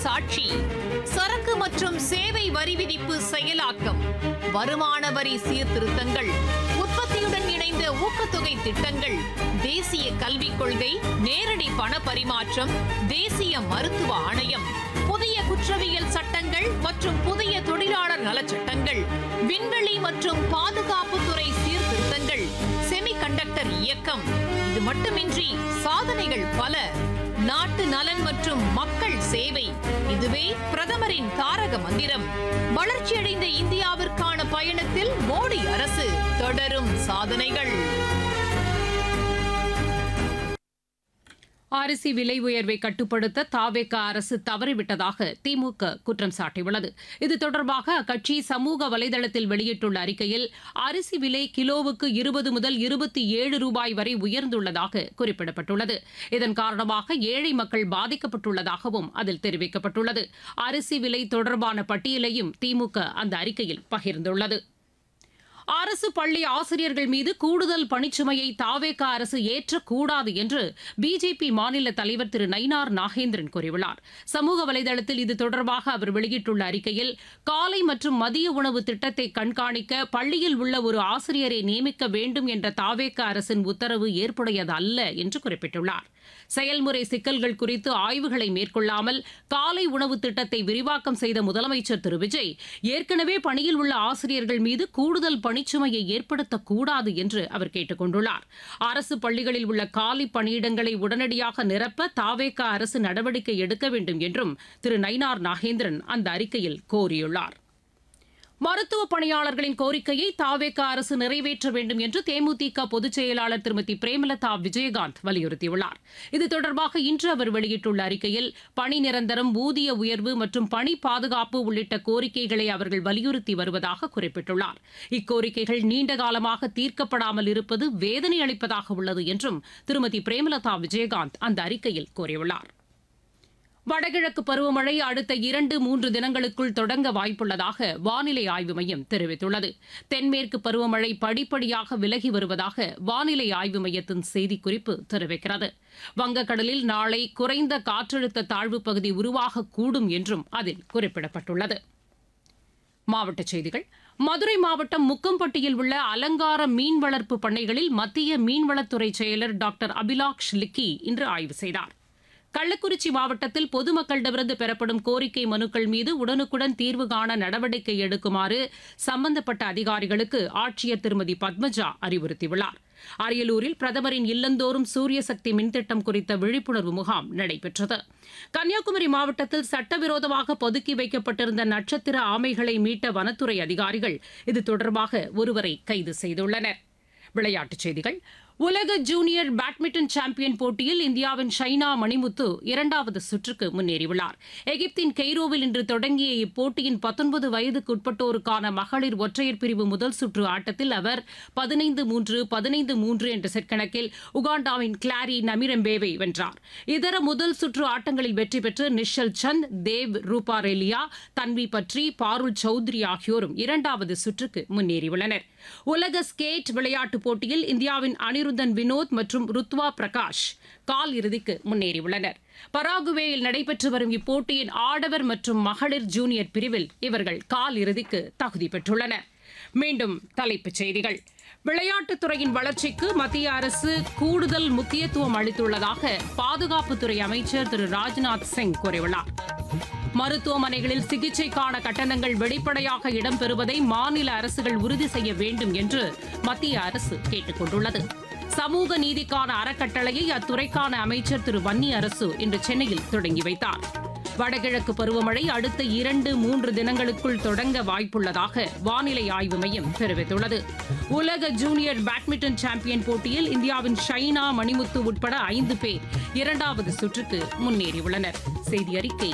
சாட்சி சரக்கு மற்றும் சேவை வரி விதிப்பு செயலாக்கம் வருமான வரி சீர்திருத்தங்கள் உற்பத்தியுடன் இணைந்த ஊக்கத்தொகை திட்டங்கள் தேசிய கல்விக் கொள்கை நேரடி பண பரிமாற்றம் தேசிய மருத்துவ ஆணையம் புதிய குற்றவியல் சட்டங்கள் மற்றும் புதிய தொழிலாளர் நலச்சட்டங்கள் விண்வெளி மற்றும் பாதுகாப்புத்துறை சீர்திருத்தங்கள் செமிகண்டக்டர் இயக்கம் இது மட்டுமின்றி சாதனைகள் பல நாட்டு நலன் மற்றும் மக்கள் சேவை இதுவே பிரதமரின் தாரக மந்திரம் வளர்ச்சியடைந்த இந்தியாவிற்கான பயணத்தில் மோடி அரசு தொடரும் சாதனைகள் அரிசி விலை உயர்வை கட்டுப்படுத்த தாவேக அரசு தவறிவிட்டதாக திமுக குற்றம் சாட்டியுள்ளது இது தொடர்பாக அக்கட்சி சமூக வலைதளத்தில் வெளியிட்டுள்ள அறிக்கையில் அரிசி விலை கிலோவுக்கு இருபது முதல் இருபத்தி ஏழு ரூபாய் வரை உயர்ந்துள்ளதாக குறிப்பிடப்பட்டுள்ளது இதன் காரணமாக ஏழை மக்கள் பாதிக்கப்பட்டுள்ளதாகவும் அதில் தெரிவிக்கப்பட்டுள்ளது அரிசி விலை தொடர்பான பட்டியலையும் திமுக அந்த அறிக்கையில் பகிர்ந்துள்ளது அரசு பள்ளி ஆசிரியர்கள் மீது கூடுதல் பணிச்சுமையை தாவேக அரசு ஏற்றக்கூடாது என்று பிஜேபி மாநில தலைவர் திரு நயினார் நாகேந்திரன் கூறியுள்ளார் சமூக வலைதளத்தில் இது தொடர்பாக அவர் வெளியிட்டுள்ள அறிக்கையில் காலை மற்றும் மதிய உணவு திட்டத்தை கண்காணிக்க பள்ளியில் உள்ள ஒரு ஆசிரியரை நியமிக்க வேண்டும் என்ற தாவேக அரசின் உத்தரவு ஏற்புடையது அல்ல என்று குறிப்பிட்டுள்ளார் செயல்முறை சிக்கல்கள் குறித்து ஆய்வுகளை மேற்கொள்ளாமல் காலை உணவு திட்டத்தை விரிவாக்கம் செய்த முதலமைச்சர் திரு விஜய் ஏற்கனவே பணியில் உள்ள ஆசிரியர்கள் மீது கூடுதல் பணிச்சுமையை ஏற்படுத்தக்கூடாது என்று அவர் கேட்டுக் கொண்டுள்ளார் அரசு பள்ளிகளில் உள்ள காலி பணியிடங்களை உடனடியாக நிரப்ப தாவேக அரசு நடவடிக்கை எடுக்க வேண்டும் என்றும் திரு நயினார் நாகேந்திரன் அந்த அறிக்கையில் கோரியுள்ளார் மருத்துவ பணியாளர்களின் கோரிக்கையை தாவேக அரசு நிறைவேற்ற வேண்டும் என்று தேமுதிக பொதுச் செயலாளர் திருமதி பிரேமலதா விஜயகாந்த் வலியுறுத்தியுள்ளார் இது தொடர்பாக இன்று அவர் வெளியிட்டுள்ள அறிக்கையில் பணி நிரந்தரம் ஊதிய உயர்வு மற்றும் பணி பாதுகாப்பு உள்ளிட்ட கோரிக்கைகளை அவர்கள் வலியுறுத்தி வருவதாக குறிப்பிட்டுள்ளார் இக்கோரிக்கைகள் நீண்ட காலமாக தீர்க்கப்படாமல் இருப்பது வேதனை அளிப்பதாக உள்ளது என்றும் திருமதி பிரேமலதா விஜயகாந்த் அந்த அறிக்கையில் கூறியுள்ளார் வடகிழக்கு பருவமழை அடுத்த இரண்டு மூன்று தினங்களுக்குள் தொடங்க வாய்ப்புள்ளதாக வானிலை ஆய்வு மையம் தெரிவித்துள்ளது தென்மேற்கு பருவமழை படிப்படியாக விலகி வருவதாக வானிலை ஆய்வு மையத்தின் செய்திக்குறிப்பு தெரிவிக்கிறது வங்கக்கடலில் நாளை குறைந்த காற்றழுத்த தாழ்வுப் பகுதி உருவாகக்கூடும் என்றும் அதில் குறிப்பிடப்பட்டுள்ளது மாவட்டச் செய்திகள் மதுரை மாவட்டம் முக்கம்பட்டியில் உள்ள அலங்கார மீன் வளர்ப்பு பண்ணைகளில் மத்திய மீன்வளத்துறை செயலர் டாக்டர் அபிலாக்ஷ் லிக்கி இன்று ஆய்வு செய்தார் கள்ளக்குறிச்சி மாவட்டத்தில் பொதுமக்களிடமிருந்து பெறப்படும் கோரிக்கை மனுக்கள் மீது உடனுக்குடன் தீர்வு காண நடவடிக்கை எடுக்குமாறு சம்பந்தப்பட்ட அதிகாரிகளுக்கு ஆட்சியர் திருமதி பத்மஜா அறிவுறுத்தியுள்ளார் அரியலூரில் பிரதமரின் இல்லந்தோறும் சூரிய சக்தி மின்திட்டம் குறித்த விழிப்புணர்வு முகாம் நடைபெற்றது கன்னியாகுமரி மாவட்டத்தில் சட்டவிரோதமாக பதுக்கி வைக்கப்பட்டிருந்த நட்சத்திர ஆமைகளை மீட்ட வனத்துறை அதிகாரிகள் இது தொடர்பாக ஒருவரை கைது செய்துள்ளனர் விளையாட்டுச் செய்திகள் உலக ஜூனியர் பேட்மிண்டன் சாம்பியன் போட்டியில் இந்தியாவின் ஷைனா மணிமுத்து இரண்டாவது சுற்றுக்கு முன்னேறியுள்ளார் எகிப்தின் கெய்ரோவில் இன்று தொடங்கிய இப்போட்டியின் பத்தொன்பது வயதுக்குட்பட்டோருக்கான மகளிர் ஒற்றையர் பிரிவு முதல் சுற்று ஆட்டத்தில் அவர் பதினைந்து மூன்று பதினைந்து மூன்று என்ற செட் கணக்கில் உகாண்டாவின் கிளாரி நமிரெம்பேவை வென்றார் இதர முதல் சுற்று ஆட்டங்களில் வெற்றி பெற்று நிஷல் சந்த் தேவ் ரூபா ரெலியா தன்வி பட்ரி பாருல் சௌத்ரி ஆகியோரும் இரண்டாவது சுற்றுக்கு முன்னேறியுள்ளனர் உலக ஸ்கேட் விளையாட்டுப் போட்டியில் இந்தியாவின் அனிருத்தன் வினோத் மற்றும் ருத்வா பிரகாஷ் கால் இறுதிக்கு முன்னேறியுள்ளனர் பராகுவேயில் நடைபெற்று வரும் இப்போட்டியின் ஆடவர் மற்றும் மகளிர் ஜூனியர் பிரிவில் இவர்கள் கால் இறுதிக்கு தகுதி பெற்றுள்ளனர் மீண்டும் தலைப்புச் செய்திகள் விளையாட்டுத்துறையின் வளர்ச்சிக்கு மத்திய அரசு கூடுதல் முக்கியத்துவம் அளித்துள்ளதாக பாதுகாப்புத்துறை அமைச்சர் திரு ராஜ்நாத் சிங் கூறியுள்ளார் மருத்துவமனைகளில் சிகிச்சைக்கான கட்டணங்கள் வெளிப்படையாக இடம்பெறுவதை மாநில அரசுகள் உறுதி செய்ய வேண்டும் என்று மத்திய அரசு கேட்டுக் கொண்டுள்ளது சமூக நீதிக்கான அறக்கட்டளையை அத்துறைக்கான அமைச்சர் திரு வன்னி அரசு இன்று சென்னையில் தொடங்கி வைத்தார் வடகிழக்கு பருவமழை அடுத்த இரண்டு மூன்று தினங்களுக்குள் தொடங்க வாய்ப்புள்ளதாக வானிலை ஆய்வு மையம் தெரிவித்துள்ளது உலக ஜூனியர் பேட்மிண்டன் சாம்பியன் போட்டியில் இந்தியாவின் ஷைனா மணிமுத்து உட்பட ஐந்து பேர் இரண்டாவது சுற்றுக்கு முன்னேறியுள்ளனர் செய்தி அறிக்கை